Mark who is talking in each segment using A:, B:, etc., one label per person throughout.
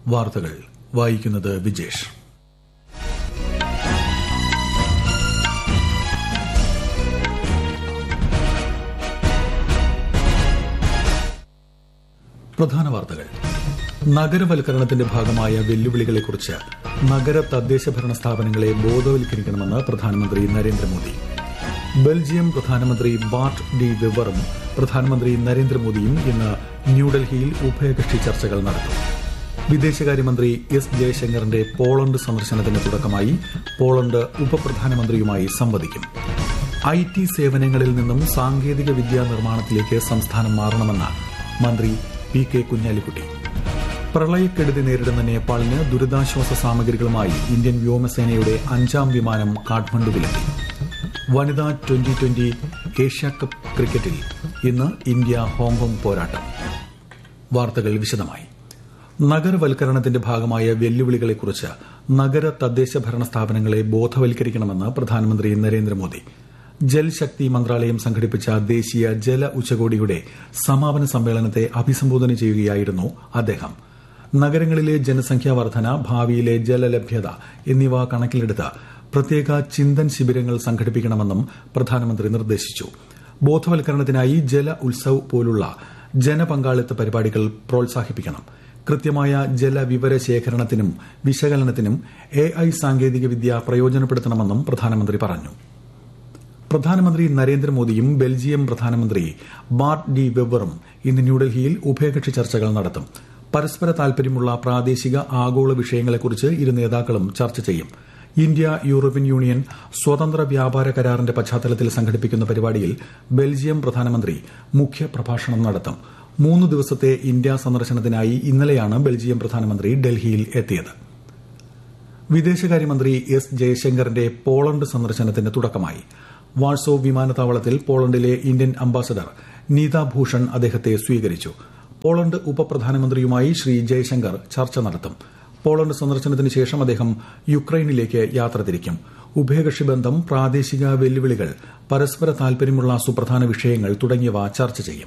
A: വാർത്തകൾ വായിക്കുന്നത് വിജേഷ് പ്രധാന വാർത്തകൾ നഗരവൽക്കരണത്തിന്റെ ഭാഗമായ വെല്ലുവിളികളെക്കുറിച്ച് നഗര തദ്ദേശ ഭരണ സ്ഥാപനങ്ങളെ ബോധവൽക്കരിക്കണമെന്ന് പ്രധാനമന്ത്രി നരേന്ദ്രമോദി ബെൽജിയം പ്രധാനമന്ത്രി ബാർട്ട് ഡി വെവറും പ്രധാനമന്ത്രി നരേന്ദ്രമോദിയും ഇന്ന് ന്യൂഡൽഹിയിൽ ഉഭയകക്ഷി ചർച്ചകൾ നടത്തും വിദേശകാര്യമന്ത്രി എസ് ജയശങ്കറിന്റെ പോളണ്ട് സന്ദർശനത്തിന് തുടക്കമായി പോളണ്ട് ഉപപ്രധാനമന്ത്രിയുമായി സംവദിക്കും ഐ ടി സേവനങ്ങളിൽ നിന്നും സാങ്കേതിക വിദ്യാ നിർമ്മാണത്തിലേക്ക് സംസ്ഥാനം മാറണമെന്ന് മന്ത്രി പി കെ കുഞ്ഞാലിക്കുട്ടി പ്രളയക്കെടുതി നേരിടുന്ന നേപ്പാളിന് ദുരിതാശ്വാസ സാമഗ്രികളുമായി ഇന്ത്യൻ വ്യോമസേനയുടെ അഞ്ചാം വിമാനം കാഠ്മണ്ഡുവിലെത്തി വനിതാ ട്വന്റി ട്വന്റി ഏഷ്യാകപ്പ് ക്രിക്കറ്റിൽ ഇന്ന് ഇന്ത്യ ഹോങ്കോങ് പോരാട്ടം വാർത്തകൾ വിശദമായി നഗരവൽക്കരണത്തിന്റെ ഭാഗമായ വെല്ലുവിളികളെക്കുറിച്ച് നഗര തദ്ദേശ ഭരണ സ്ഥാപനങ്ങളെ ബോധവൽക്കരിക്കണമെന്ന് പ്രധാനമന്ത്രി നരേന്ദ്രമോദി ജൽശക്തി മന്ത്രാലയം സംഘടിപ്പിച്ച ദേശീയ ജല ഉച്ചകോടിയുടെ സമാപന സമ്മേളനത്തെ അഭിസംബോധന ചെയ്യുകയായിരുന്നു അദ്ദേഹം നഗരങ്ങളിലെ ജനസംഖ്യാ വർധന ഭാവിയിലെ ജലലഭ്യത എന്നിവ കണക്കിലെടുത്ത് പ്രത്യേക ചിന്തൻ ശിബിരങ്ങൾ സംഘടിപ്പിക്കണമെന്നും പ്രധാനമന്ത്രി നിർദ്ദേശിച്ചു ബോധവൽക്കരണത്തിനായി ജല ഉത്സവ് പോലുള്ള ജനപങ്കാളിത്ത പരിപാടികൾ പ്രോത്സാഹിപ്പിക്കണം കൃത്യമായ ജലവിവര ശേഖരണത്തിനും വിശകലനത്തിനും എ ഐ സാങ്കേതികവിദ്യ പ്രയോജനപ്പെടുത്തണമെന്നും പ്രധാനമന്ത്രി പറഞ്ഞു പ്രധാനമന്ത്രി നരേന്ദ്രമോദിയും ബെൽജിയം പ്രധാനമന്ത്രി ബാർട്ട് ഡി വെവറും ഇന്ന് ന്യൂഡൽഹിയിൽ ഉഭയകക്ഷി ചർച്ചകൾ നടത്തും പരസ്പര താൽപര്യമുള്ള പ്രാദേശിക ആഗോള വിഷയങ്ങളെക്കുറിച്ച് ഇരു നേതാക്കളും ചർച്ച ചെയ്യും ഇന്ത്യ യൂറോപ്യൻ യൂണിയൻ സ്വതന്ത്ര വ്യാപാര കരാറിന്റെ പശ്ചാത്തലത്തിൽ സംഘടിപ്പിക്കുന്ന പരിപാടിയിൽ ബെൽജിയം പ്രധാനമന്ത്രി മുഖ്യ പ്രഭാഷണം നടത്തും മൂന്ന് ദിവസത്തെ ഇന്ത്യ സന്ദർശനത്തിനായി ഇന്നലെയാണ് ബെൽജിയം പ്രധാനമന്ത്രി ഡൽഹിയിൽ എത്തിയത് വിദേശകാര്യമന്ത്രി എസ് ജയശങ്കറിന്റെ പോളണ്ട് സന്ദർശനത്തിന് തുടക്കമായി വാൾസോ വിമാനത്താവളത്തിൽ പോളണ്ടിലെ ഇന്ത്യൻ അംബാസഡർ നീത ഭൂഷൺ അദ്ദേഹത്തെ സ്വീകരിച്ചു പോളണ്ട് ഉപപ്രധാനമന്ത്രിയുമായി ശ്രീ ജയശങ്കർ ചർച്ച നടത്തും പോളണ്ട് സന്ദർശനത്തിന് ശേഷം അദ്ദേഹം യുക്രൈനിലേക്ക് യാത്ര തിരിക്കും ഉഭയകക്ഷി ബന്ധം പ്രാദേശിക വെല്ലുവിളികൾ പരസ്പര താൽപര്യമുള്ള സുപ്രധാന വിഷയങ്ങൾ തുടങ്ങിയവ ചർച്ച ചെയ്യും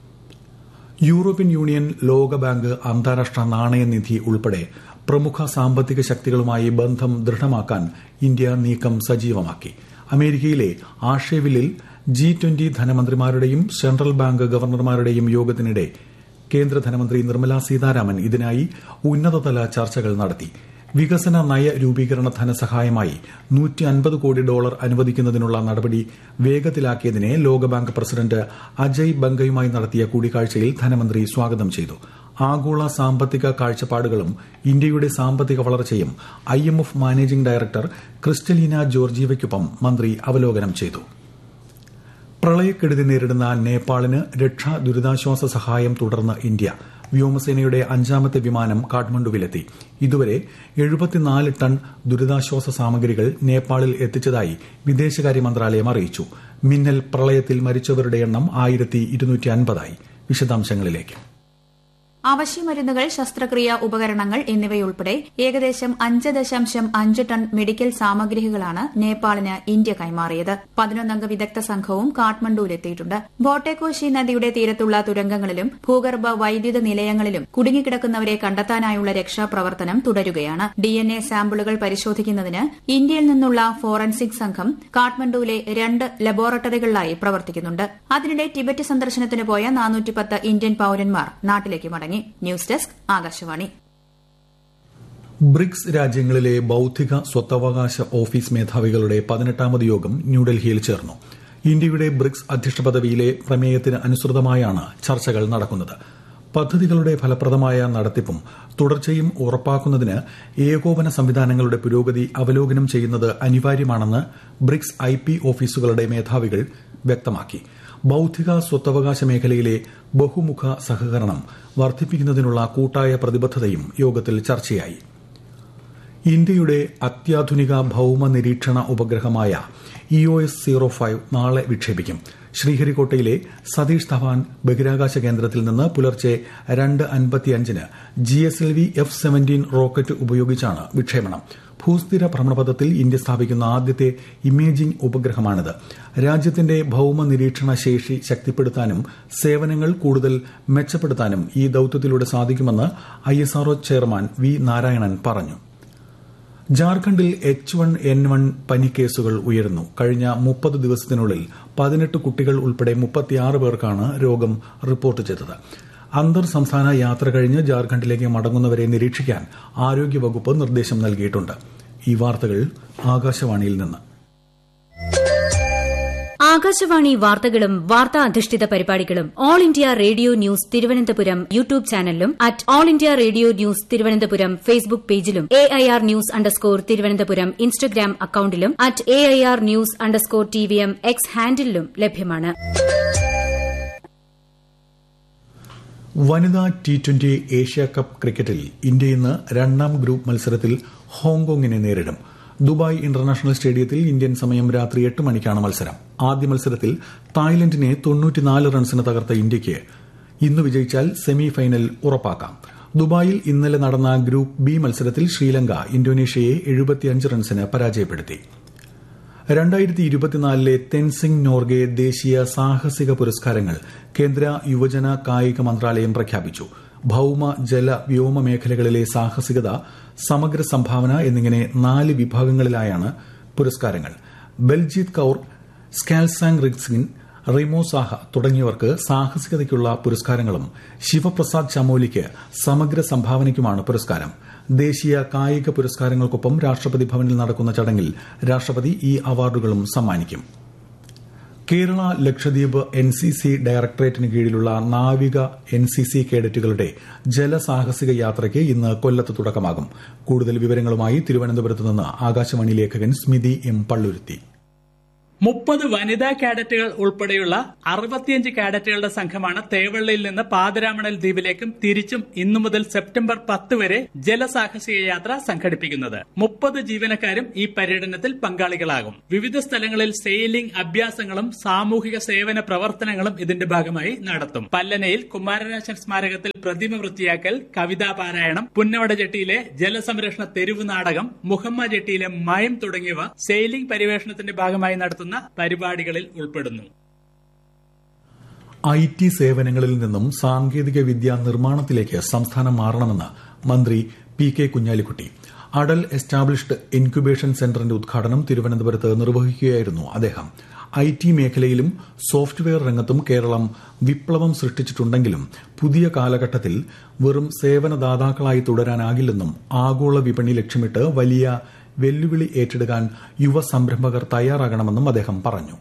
A: യൂറോപ്യൻ യൂണിയൻ ലോകബാങ്ക് അന്താരാഷ്ട്ര നാണയനിധി ഉൾപ്പെടെ പ്രമുഖ സാമ്പത്തിക ശക്തികളുമായി ബന്ധം ദൃഢമാക്കാൻ ഇന്ത്യ നീക്കം സജീവമാക്കി അമേരിക്കയിലെ ആഷേവിലിൽ ജി ട്വന്റി ധനമന്ത്രിമാരുടെയും സെൻട്രൽ ബാങ്ക് ഗവർണർമാരുടെയും യോഗത്തിനിടെ കേന്ദ്ര ധനമന്ത്രി നിർമ്മല സീതാരാമൻ ഇതിനായി ഉന്നതതല ചർച്ചകൾ നടത്തി വികസന നയ രൂപീകരണ ധനസഹായമായി നൂറ്റി അൻപത് കോടി ഡോളർ അനുവദിക്കുന്നതിനുള്ള നടപടി വേഗത്തിലാക്കിയതിനെ ലോകബാങ്ക് പ്രസിഡന്റ് അജയ് ബംഗയുമായി നടത്തിയ കൂടിക്കാഴ്ചയിൽ ധനമന്ത്രി സ്വാഗതം ചെയ്തു ആഗോള സാമ്പത്തിക കാഴ്ചപ്പാടുകളും ഇന്ത്യയുടെ സാമ്പത്തിക വളർച്ചയും ഐഎംഎഫ് മാനേജിംഗ് ഡയറക്ടർ ക്രിസ്റ്റലീന ജോർജീവയ്ക്കൊപ്പം മന്ത്രി അവലോകനം ചെയ്തു പ്രളയക്കെടുതി നേരിടുന്ന നേപ്പാളിന് രക്ഷാ ദുരിതാശ്വാസ സഹായം തുടർന്ന് ഇന്ത്യ വ്യോമസേനയുടെ അഞ്ചാമത്തെ വിമാനം കാഠ്മണ്ഡുവിലെത്തി ഇതുവരെ എഴുപത്തിനാല് ടൺ ദുരിതാശ്വാസ സാമഗ്രികൾ നേപ്പാളിൽ എത്തിച്ചതായി വിദേശകാര്യ മന്ത്രാലയം അറിയിച്ചു മിന്നൽ പ്രളയത്തിൽ മരിച്ചവരുടെ എണ്ണം ആയിരത്തി ഇരുന്നൂറ്റി അൻപതായി വിശദാംശങ്ങളിലേക്ക്
B: അവശ്യമരുന്നുകൾ ശസ്ത്രക്രിയ ഉപകരണങ്ങൾ എന്നിവയുൾപ്പെടെ ഏകദേശം അഞ്ച് ദശാംശം അഞ്ച് ടൺ മെഡിക്കൽ സാമഗ്രികളാണ് നേപ്പാളിന് ഇന്ത്യ കൈമാറിയത് പതിനൊന്നംഗ വിദഗ്ധ സംഘവും കാഠ്മണ്ഡുവിലെത്തിയിട്ടുണ്ട് ബോട്ടേകോശി നദിയുടെ തീരത്തുള്ള തുരങ്കങ്ങളിലും ഭൂഗർഭ വൈദ്യുത നിലയങ്ങളിലും കുടുങ്ങിക്കിടക്കുന്നവരെ കണ്ടെത്താനായുള്ള രക്ഷാപ്രവർത്തനം തുടരുകയാണ് ഡിഎൻഎ സാമ്പിളുകൾ പരിശോധിക്കുന്നതിന് ഇന്ത്യയിൽ നിന്നുള്ള ഫോറൻസിക് സംഘം കാഠ്മണ്ഡുവിലെ രണ്ട് ലബോറട്ടറികളിലായി പ്രവർത്തിക്കുന്നുണ്ട് അതിനിടെ ടിബറ്റ് സന്ദർശനത്തിന് പോയ നാനൂറ്റിപ്പത്ത് ഇന്ത്യൻ പൌരന്മാർ നാട്ടിലേക്ക് മടങ്ങി ന്യൂസ് ഡെസ്ക് ആകാശവാണി
A: ബ്രിക്സ് രാജ്യങ്ങളിലെ ബൌദ്ധിക സ്വത്തവകാശ ഓഫീസ് മേധാവികളുടെ പതിനെട്ടാമത് യോഗം ന്യൂഡൽഹിയിൽ ചേർന്നു ഇന്ത്യയുടെ ബ്രിക്സ് അധ്യക്ഷ പദവിയിലെ പ്രമേയത്തിന് അനുസൃതമായാണ് ചർച്ചകൾ നടക്കുന്നത് പദ്ധതികളുടെ ഫലപ്രദമായ നടത്തിപ്പും തുടർച്ചയും ഉറപ്പാക്കുന്നതിന് ഏകോപന സംവിധാനങ്ങളുടെ പുരോഗതി അവലോകനം ചെയ്യുന്നത് അനിവാര്യമാണെന്ന് ബ്രിക്സ് ഐ പി ഓഫീസുകളുടെ മേധാവികൾ വ്യക്തമാക്കി ബൌദ്ധിക സ്വത്തവകാശ മേഖലയിലെ ബഹുമുഖ സഹകരണം വർദ്ധിപ്പിക്കുന്നതിനുള്ള കൂട്ടായ പ്രതിബദ്ധതയും യോഗത്തിൽ ചർച്ചയായി ഇന്ത്യയുടെ അത്യാധുനിക ഭൌമ നിരീക്ഷണ ഉപഗ്രഹമായ ഇഒഎസ് സീറോ ഫൈവ് നാളെ വിക്ഷേപിക്കും ശ്രീഹരിക്കോട്ടയിലെ സതീഷ് ധവാൻ ബഹിരാകാശ കേന്ദ്രത്തിൽ നിന്ന് പുലർച്ചെ രണ്ട് അൻപത്തിയഞ്ചിന് G S L V F seventeen rocket ഉപയോഗിച്ചാണ് വിക്ഷേപണം ഭൂസ്ഥിര ഭ്രമണപഥത്തിൽ ഇന്ത്യ സ്ഥാപിക്കുന്ന ആദ്യത്തെ ഇമേജിംഗ് ഉപഗ്രഹമാണിത് രാജ്യത്തിന്റെ ഭൌമ നിരീക്ഷണ ശേഷി ശക്തിപ്പെടുത്താനും സേവനങ്ങൾ കൂടുതൽ മെച്ചപ്പെടുത്താനും ഈ ദൌത്യത്തിലൂടെ സാധിക്കുമെന്ന് ഐഎസ്ആർഒ ചെയർമാൻ വി നാരായണൻ പറഞ്ഞു ജാർഖണ്ഡിൽ എച്ച് വൺ എൻ വൺ പനി കേസുകൾ ഉയരുന്നു കഴിഞ്ഞ മുപ്പത് ദിവസത്തിനുള്ളിൽ പതിനെട്ട് കുട്ടികൾ ഉൾപ്പെടെ മുപ്പത്തിയാറ് പേർക്കാണ് രോഗം റിപ്പോർട്ട് ചെയ്തത് അന്തർ സംസ്ഥാന യാത്ര കഴിഞ്ഞ് ജാർഖണ്ഡിലേക്ക് മടങ്ങുന്നവരെ നിരീക്ഷിക്കാൻ ആരോഗ്യവകുപ്പ് നിർദ്ദേശം നൽകിയിട്ടുണ്ട് ഈ വാർത്തകൾ ആകാശവാണിയിൽ നിന്ന്
C: ആകാശവാണി വാർത്തകളും വാർത്താ അധിഷ്ഠിത പരിപാടികളും All India Radio News Thiruvananthapuram YouTube ചാനലിലും at All India Radio News Thiruvananthapuram Facebook പേജിലും A I R news underscore Thiruvananthapuram Instagram അക്കൌണ്ടിലും at A I R news underscore T V M X ഹാൻഡിലും ലഭ്യമാണ്
A: വനിതാ ടി ട്വന്റി ഏഷ്യ കപ്പ് ക്രിക്കറ്റിൽ India ഇന്ന് രണ്ടാം group മത്സരത്തിൽ ഹോങ്കോങ്ങിനെ നേരിടും ദുബായ് ഇന്റർനാഷണൽ സ്റ്റേഡിയത്തിൽ ഇന്ത്യൻ സമയം രാത്രി എട്ട് മണിക്കാണ് മത്സരം ആദ്യ മത്സരത്തിൽ തായ്ലൻഡിനെ തൊണ്ണൂറ്റിനാല് റൺസിന് തകർത്ത ഇന്ത്യയ്ക്ക് ഇന്ന് വിജയിച്ചാൽ സെമി ഫൈനൽ ഉറപ്പാക്കാം ദുബായിൽ ഇന്നലെ നടന്ന ഗ്രൂപ്പ് ബി മത്സരത്തിൽ ശ്രീലങ്ക ഇന്തോനേഷ്യയെ എഴുപത്തിയഞ്ച് റൺസിന് പരാജയപ്പെടുത്തി രണ്ടായിരത്തി ഇരുപത്തിനാലിലെ തെൻസിംഗ് നോർഗെ ദേശീയ സാഹസിക പുരസ്കാരങ്ങൾ കേന്ദ്ര യുവജന കായിക മന്ത്രാലയം പ്രഖ്യാപിച്ചു ഭൌമ ജല വ്യോമ മേഖലകളിലെ സാഹസികത സമഗ്ര സംഭാവന എന്നിങ്ങനെ നാല് വിഭാഗങ്ങളിലായാണ് പുരസ്കാരങ്ങൾ ബൽജീത് കൌർ സ്കാൽസാങ് റിക്സിൻ റിമോ സാഹ തുടങ്ങിയവർക്ക് സാഹസികതയ്ക്കുള്ള പുരസ്കാരങ്ങളും ശിവപ്രസാദ് ചമോലിക്ക് സമഗ്ര സംഭാവനയ്ക്കുമാണ് പുരസ്കാരം ദേശീയ കായിക പുരസ്കാരങ്ങൾക്കൊപ്പം രാഷ്ട്രപതി ഭവനിൽ നടക്കുന്ന ചടങ്ങിൽ രാഷ്ട്രപതി ഈ അവാർഡുകളും സമ്മാനിക്കും Kerala Lakshadweep N C C ഡയറക്ടറേറ്റിന് കീഴിലുള്ള നാവിക എൻ സി സി കേഡറ്റുകളുടെ ജലസാഹസിക യാത്രയ്ക്ക് ഇന്ന് കൊല്ലത്ത് തുടക്കമാകും കൂടുതൽ വിവരങ്ങളുമായി തിരുവനന്തപുരത്ത് നിന്ന് ആകാശവാണി ലേഖകൻ സ്മിതി എം പള്ളുരുത്തി
D: മുപ്പത് വനിതാ കാഡറ്റുകൾ ഉൾപ്പെടെയുള്ള അറുപത്തിയഞ്ച് കാഡറ്റുകളുടെ സംഘമാണ് തേവള്ളിയിൽ നിന്ന് പാതിരാമണൽ ദ്വീപിലേക്കും തിരിച്ചും ഇന്നു മുതൽ സെപ്റ്റംബർ പത്ത് വരെ ജലസാഹസിക യാത്ര സംഘടിപ്പിക്കുന്നത് മുപ്പത് ജീവനക്കാരും ഈ പര്യടനത്തിൽ പങ്കാളികളാകും വിവിധ സ്ഥലങ്ങളിൽ സെയിലിംഗ് അഭ്യാസങ്ങളും സാമൂഹിക സേവന പ്രവർത്തനങ്ങളും ഇതിന്റെ ഭാഗമായി നടത്തും പല്ലനയിൽ കുമാരനാശൻ സ്മാരകത്തിൽ പ്രതിമ വൃത്തിയാക്കൽ കവിതാ പാരായണം പുന്നവട ജെട്ടിയിലെ ജലസംരക്ഷണ തെരുവ് നാടകം മുഹമ്മ ജെട്ടിയിലെ മയം തുടങ്ങിയവ സെയിലിംഗ് പരിവേഷണത്തിന്റെ ഭാഗമായി നടത്തുന്ന പരിപാടികളിൽ ഉൾപ്പെടുന്നു
A: ഐ ടി സേവനങ്ങളിൽ നിന്നും സാങ്കേതിക വിദ്യ നിർമ്മാണത്തിലേക്ക് സംസ്ഥാനം മാറണമെന്ന് മന്ത്രി P K Kunhalikutty Atal established incubation സെന്ററിന്റെ ഉദ്ഘാടനം തിരുവനന്തപുരത്ത് നിർവഹിക്കുകയായിരുന്നു അദ്ദേഹം ഐ ടി മേഖലയിലും സോഫ്റ്റ്വെയർ രംഗത്തും കേരളം വിപ്ലവം സൃഷ്ടിച്ചിട്ടുണ്ടെങ്കിലും പുതിയ കാലഘട്ടത്തിൽ വെറും സേവനദാതാക്കളായി തുടരാനാകില്ലെന്നും ആഗോള വിപണി ലക്ഷ്യമിട്ട് വലിയ വെല്ലുവിളി ഏറ്റെടുക്കാൻ യുവ സംരംഭകർ തയ്യാറാകണമെന്നും അദ്ദേഹം പറഞ്ഞു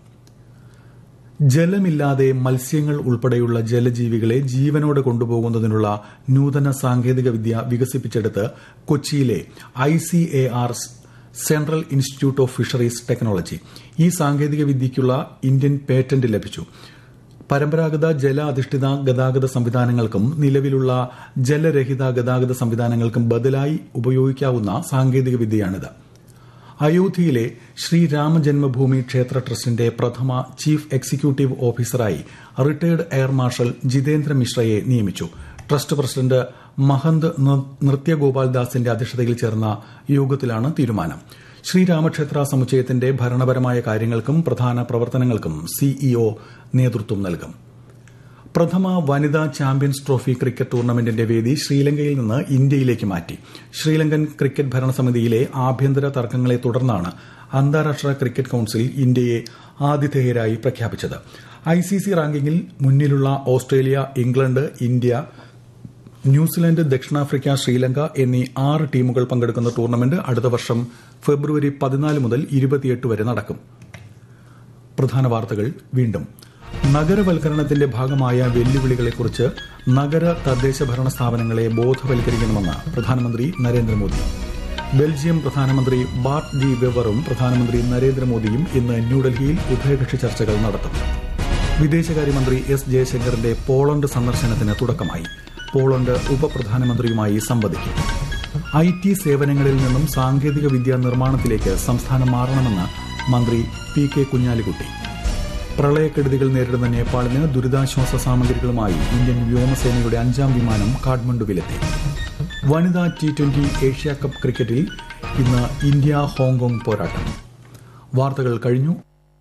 A: ജലമില്ലാതെ മത്സ്യങ്ങൾ ഉൾപ്പെടെയുള്ള ജലജീവികളെ ജീവനോടെ കൊണ്ടുപോകുന്നതിനുള്ള നൂതന സാങ്കേതിക വിദ്യ വികസിപ്പിച്ചെടുത്ത് കൊച്ചിയിലെ I C A R central institute of fisheries technology ഈ സാങ്കേതിക വിദ്യയ്ക്കുള്ള ഇന്ത്യൻ പേറ്റന്റ് ലഭിച്ചു പരമ്പരാഗത ജല അധിഷ്ഠിത ഗതാഗത സംവിധാനങ്ങൾക്കും നിലവിലുള്ള ജലരഹിത ഗതാഗത സംവിധാനങ്ങൾക്കും ബദലായി ഉപയോഗിക്കാവുന്ന സാങ്കേതിക വിദ്യയാണിത് അയോധ്യയിലെ ശ്രീരാമജന്മഭൂമി ക്ഷേത്ര ട്രസ്റ്റിന്റെ പ്രഥമ ചീഫ് എക്സിക്യൂട്ടീവ് ഓഫീസറായി റിട്ടയർഡ് എയർ മാർഷൽ ജിതേന്ദ്ര മിശ്രയെ നിയമിച്ചു ട്രസ്റ്റ് പ്രസിഡന്റ് മഹന്ത് നൃത്യഗോപാൽ ദാസിന്റെ അധ്യക്ഷതയിൽ ചേർന്ന യോഗത്തിലാണ് തീരുമാനം ശ്രീരാമക്ഷേത്ര സമുച്ചയത്തിന്റെ ഭരണപരമായ കാര്യങ്ങൾക്കും പ്രധാന പ്രവർത്തനങ്ങൾക്കും സിഇഒ നേതൃത്വം നൽകും പ്രഥമ വനിതാ ചാമ്പ്യൻസ് ട്രോഫി ക്രിക്കറ്റ് ടൂർണമെന്റിന്റെ വേദി ശ്രീലങ്കയിൽ നിന്ന് ഇന്ത്യയിലേക്ക് മാറ്റി ശ്രീലങ്കൻ ക്രിക്കറ്റ് ഭരണസമിതിയിലെ ആഭ്യന്തര തർക്കങ്ങളെ തുടർന്നാണ് അന്താരാഷ്ട്ര ക്രിക്കറ്റ് കൌൺസിൽ ഇന്ത്യയെ ആതിഥേയരായി പ്രഖ്യാപിച്ചത് ഐസിസി റാങ്കിങ്ങിൽ മുന്നിലുള്ള ഓസ്ട്രേലിയ ഇംഗ്ലണ്ട് ഇന്ത്യ ന്യൂസിലൻഡ് ദക്ഷിണാഫ്രിക്ക ശ്രീലങ്ക എന്നീ ആറ് ടീമുകൾ പങ്കെടുക്കുന്ന ടൂർണമെന്റ് അടുത്ത വർഷം ഫെബ്രുവരി പതിനാല് മുതൽ ഇരുപത്തിയെട്ട് വരെ നടക്കും പ്രധാന വാർത്തകൾ വീണ്ടും നഗരവൽക്കരണത്തിന്റെ ഭാഗമായ വെല്ലുവിളികളെക്കുറിച്ച് നഗര തദ്ദേശ ഭരണ സ്ഥാപനങ്ങളെ ബോധവൽക്കരിക്കണമെന്ന് പ്രധാനമന്ത്രി നരേന്ദ്രമോദി ബെൽജിയം പ്രധാനമന്ത്രി ബാർട്ട് ഡി വെവറും പ്രധാനമന്ത്രി നരേന്ദ്രമോദിയും ഇന്ന് ന്യൂഡൽഹിയിൽ ഉഭയകക്ഷി ചർച്ചകൾ നടത്തും വിദേശകാര്യമന്ത്രി എസ് ജയശങ്കറിന്റെ പോളണ്ട് സന്ദർശനത്തിന് തുടക്കമായി പോളണ്ട് ഉപപ്രധാനമന്ത്രിയുമായി സംവദിക്കും ഐ ടി സേവനങ്ങളിൽ നിന്നും സാങ്കേതിക വിദ്യാ നിർമ്മാണത്തിലേക്ക് സംസ്ഥാനം മാറണമെന്ന് മന്ത്രി പി കെ കുഞ്ഞാലിക്കുട്ടി പ്രളയക്കെടുതികൾ നേരിടുന്ന നേപ്പാളിന് ദുരിതാശ്വാസ സാമഗ്രികളുമായി ഇന്ത്യൻ വ്യോമസേനയുടെ അഞ്ചാം വിമാനം കാഠ്മണ്ഡുവിലെത്തി വനിതാ ടി ട്വന്റി ഏഷ്യ കപ്പ് ക്രിക്കറ്റിൽ ഇന്ന് ഇന്ത്യ ഹോങ്കോങ് പോരാട്ടം വാർത്തകൾ കഴിഞ്ഞു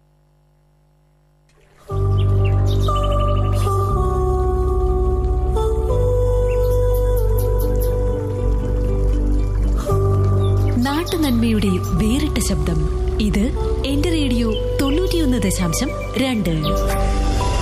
E: നാട്ടുനന്മയുടെ വേറിട്ട ശബ്ദം ഇത് എന്റെ റേഡിയോ തൊണ്ണൂറ്റിയൊന്ന് ദശാംശം രണ്ട്